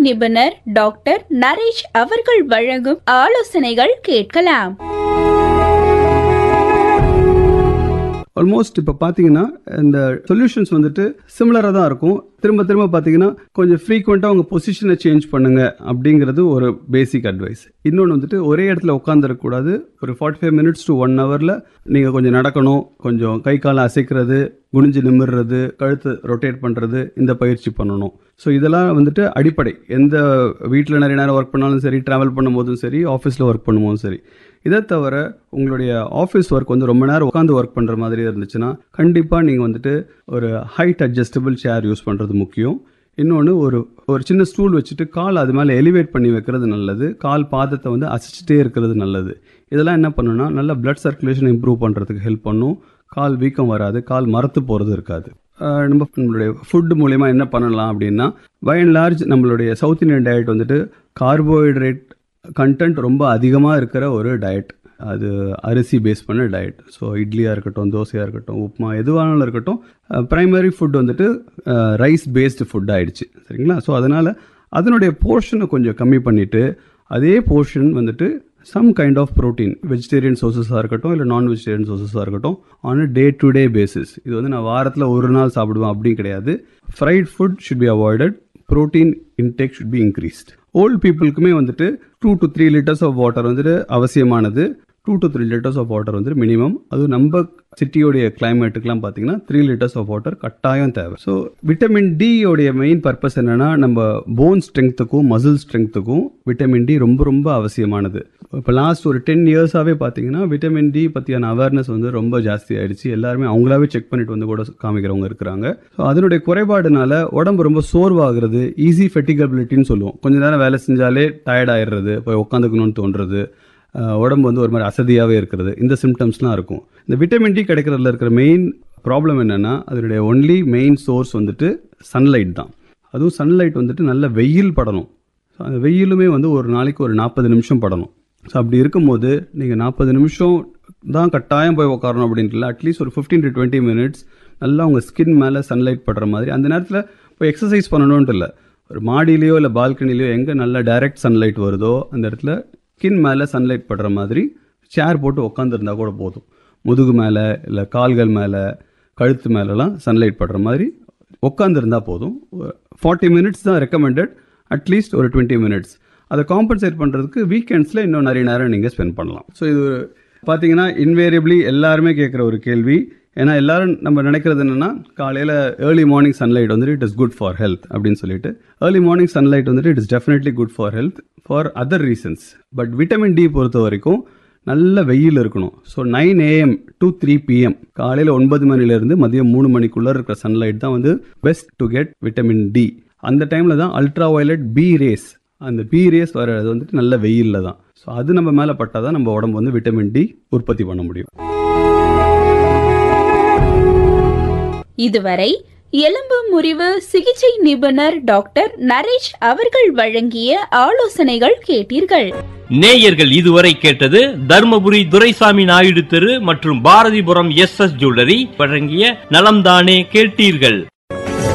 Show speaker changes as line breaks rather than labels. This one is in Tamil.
நிபுணர் டாக்டர் நரேஷ் அவர்கள் வழங்கும் ஆலோசனைகள் கேட்கலாம்
ஆல்மோஸ்ட் இப்போ பார்த்தீங்கன்னா இந்த சொல்யூஷன்ஸ் வந்துட்டு சிமிலராக தான் இருக்கும் திரும்ப திரும்ப பார்த்தீங்கன்னா கொஞ்சம் ஃப்ரீக்வெண்ட்டாக உங்கள் பொசிஷனை சேஞ்ச் பண்ணுங்க அப்படிங்கிறது ஒரு பேசிக் அட்வைஸ் இன்னொன்று வந்துட்டு ஒரே இடத்துல உட்காந்துருக்கக்கூடாது ஒரு forty five minutes to one ஹவரில் நீங்கள் கொஞ்சம் நடக்கணும் கொஞ்சம் கை காலை அசைக்கிறது குனிஞ்சு நிமிர்றது கழுத்து ரொட்டேட் பண்ணுறது இந்த பயிற்சி பண்ணணும் ஸோ இதெல்லாம் வந்துட்டு அடிப்படை எந்த வீட்டில் நிறைய நேரம் ஒர்க் பண்ணாலும் சரி ட்ராவல் பண்ணும்போதும் சரி ஆஃபீஸில் ஒர்க் பண்ணும்போதும் சரி இதை தவிர உங்களுடைய ஆஃபீஸ் ஒர்க் வந்து ரொம்ப நேரம் உட்காந்து ஒர்க் பண்ணுற மாதிரி இருந்துச்சுன்னா கண்டிப்பாக நீங்கள் வந்துட்டு ஒரு ஹைட் அட்ஜஸ்டபிள் சேர் யூஸ் பண்ணுறது முக்கியம் இன்னொன்று ஒரு ஒரு சின்ன ஸ்டூல் வச்சுட்டு கால் அது மேலே எலிவேட் பண்ணி வைக்கிறது நல்லது கால் பாதத்தை வந்து அசைச்சிட்டே இருக்கிறது நல்லது இதெல்லாம் என்ன பண்ணுன்னா நல்லா பிளட் சர்க்குலேஷன் இம்ப்ரூவ் பண்ணுறதுக்கு ஹெல்ப் பண்ணும் கால் வீக்கம் வராது கால் மரத்து போகிறது இருக்காது ஆஹ் நம்ம நம்மளுடைய ஃபுட் மூலயமா என்ன பண்ணலாம் அப்படின்னா பை அண்ட் லார்ஜ் நம்மளுடைய சவுத் இந்தியன் டயட் வந்துட்டு கார்போஹைட்ரேட் கண்டென்ட் ரொம்ப அதிகமாக இருக்கிற ஒரு டயட் அது அரிசி பேஸ் பண்ண டயட் ஸோ இட்லியாக இருக்கட்டும் தோசையாக இருக்கட்டும் உப்புமா எதுவானாலும் இருக்கட்டும் ப்ரைமரி ஃபுட் வந்துட்டு ரைஸ் பேஸ்டு ஃபுட் ஆயிடுச்சு சரிங்களா ஸோ அதனால் அதனுடைய போர்ஷனை கொஞ்சம் கம்மி பண்ணிவிட்டு அதே போர்ஷன் வந்துட்டு some kind of protein vegetarian சோர்சஸாக இருக்கட்டும் இல்லை நான் வெஜிடேரியன் சோர்சஸாக இருக்கட்டும் on a day to day basis இது வந்து நான் வாரத்தில் ஒரு நாள் சாப்பிடுவேன் அப்படின்னு கிடையாது fried food should be avoided protein intake should be increased old பீப்புளுக்குமே வந்துட்டு two to three litres of water வந்துட்டு அவசியமானது two to three litres of water வந்து மினிமம் அதுவும் நம்ம சிட்டியோடைய கிளைமேட்டுக்குலாம் பார்த்தீங்கன்னா த்ரீ லிட்டர்ஸ் ஆஃப் வாட்டர் கட்டாயம் தேவை ஸோ விட்டமின் டி உடைய மெயின் பர்பஸ் என்னன்னா நம்ம போன் ஸ்ட்ரென்த்துக்கும் மசில் ஸ்ட்ரென்த்துக்கும் விட்டமின் டி ரொம்ப ரொம்ப அவசியமானது இப்போ லாஸ்ட் ஒரு டென் இயர்ஸாகவே பார்த்தீங்கன்னா விட்டமின் டி பற்றியான அவேர்னஸ் வந்து ரொம்ப ஜாஸ்தி ஆயிடுச்சு எல்லாருமே அவங்களாவே செக் பண்ணிட்டு வந்து கூட காமிக்கிறவங்க இருக்கிறாங்க ஸோ அதனுடைய குறைபாடுனால உடம்பு ரொம்ப சோர்வாகிறது ஈஸி ஃபெட்டிகபிலிட்டின்னு சொல்லுவோம் கொஞ்ச நேரம் வேலை செஞ்சாலே டயர்ட் ஆயிடுறது போய் உட்காந்துக்கணும்னு தோன்றது அஹ் உடம்பு வந்து ஒரு மாதிரி அசதியாகவே இருக்கிறது இந்த சிம்டம்ஸ்லாம் இருக்கும் இந்த விட்டமின் டி கிடைக்கிறதுல இருக்கிற மெயின் ப்ராப்ளம் என்னென்னா அதனுடைய ஒன்லி மெயின் சோர்ஸ் வந்துட்டு சன்லைட் தான் அதுவும் சன்லைட் வந்துட்டு நல்ல வெயில் படணும் ஸோ அந்த வெயிலுமே வந்து ஒரு நாளைக்கு ஒரு நாற்பது நிமிஷம் படணும் ஸோ அப்படி இருக்கும்போது நீங்கள் நாற்பது நிமிஷம் தான் கட்டாயம் போய் உட்காரணும் அப்படின்ட்டு இல்லை அட்லீஸ்ட் ஒரு ஃபிஃப்டீன் டு டுவெண்ட்டி மினிட்ஸ் நல்லா உங்கள் ஸ்கின் மேலே சன்லைட் படுற மாதிரி அந்த நேரத்தில் போய் எக்ஸசைஸ் பண்ணணுன்ட்டு இல்லை ஒரு மாடியிலையோ இல்லை பால்கனிலையோ எங்கே நல்ல டைரக்ட் சன்லைட் வருதோ அந்த இடத்துல ஸ்கின் மேலே சன்லைட் படுற மாதிரி சேர் போட்டு உட்காந்துருந்தா கூட போதும் முதுகு மேலே இல்லை கால்கள் மேலே கழுத்து மேலெலாம் சன்லைட் படுற மாதிரி உட்காந்துருந்தா போதும் ஃபார்ட்டி மினிட்ஸ் தான் ரெக்கமெண்டட் அட்லீஸ்ட் ஒரு டுவெண்ட்டி மினிட்ஸ் அதை காம்பன்சேட் பண்ணுறதுக்கு வீக்கெண்ட்ஸில் இன்னும் நிறைய நேரம் நீங்கள் ஸ்பெண்ட் பண்ணலாம் ஸோ இது ஒரு பார்த்தீங்கன்னா இன்வேரியபிளி எல்லாருமே கேட்குற ஒரு கேள்வி ஏன்னா எல்லாரும் நம்ம நினைக்கிறது என்னன்னா காலையில் ஏர்லி மார்னிங் சன்லைட் வந்துட்டு it is good for health அப்படின்னு சொல்லிட்டு ஏர்லி மார்னிங் சன்லைட் வந்துட்டு it is definitely good for health for other reasons but vitamin D பொறுத்த வரைக்கும் நல்ல வெயில் இருக்கணும் so nine AM to three PM காலையில் ஒன்பது மணிலேருந்து மதியம் மூணு மணிக்குள்ளே இருக்கிற சன்லைட் தான் வந்து best to get vitamin D அந்த டைமில் தான் அல்ட்ரா வயலட் பி ரேஸ் அந்த பி ரேஸ் வர்றது வந்துட்டு நல்ல வெயிலில் தான் ஸோ அது நம்ம மேலே பட்டால் தான் நம்ம உடம்பு வந்து விட்டமின் டி உற்பத்தி பண்ண முடியும்
இதுவரை எலும்பு முறிவு சிகிச்சை நிபுணர் டாக்டர் நரேஷ் அவர்கள் வழங்கிய ஆலோசனைகள் கேட்டீர்கள்
நேயர்கள் இதுவரை கேட்டது தர்மபுரி துரைசாமி நாயுடு தெரு மற்றும் பாரதிபுரம் எஸ் எஸ் ஜுவல்லரி வழங்கிய நலம்தானே கேட்டீர்கள்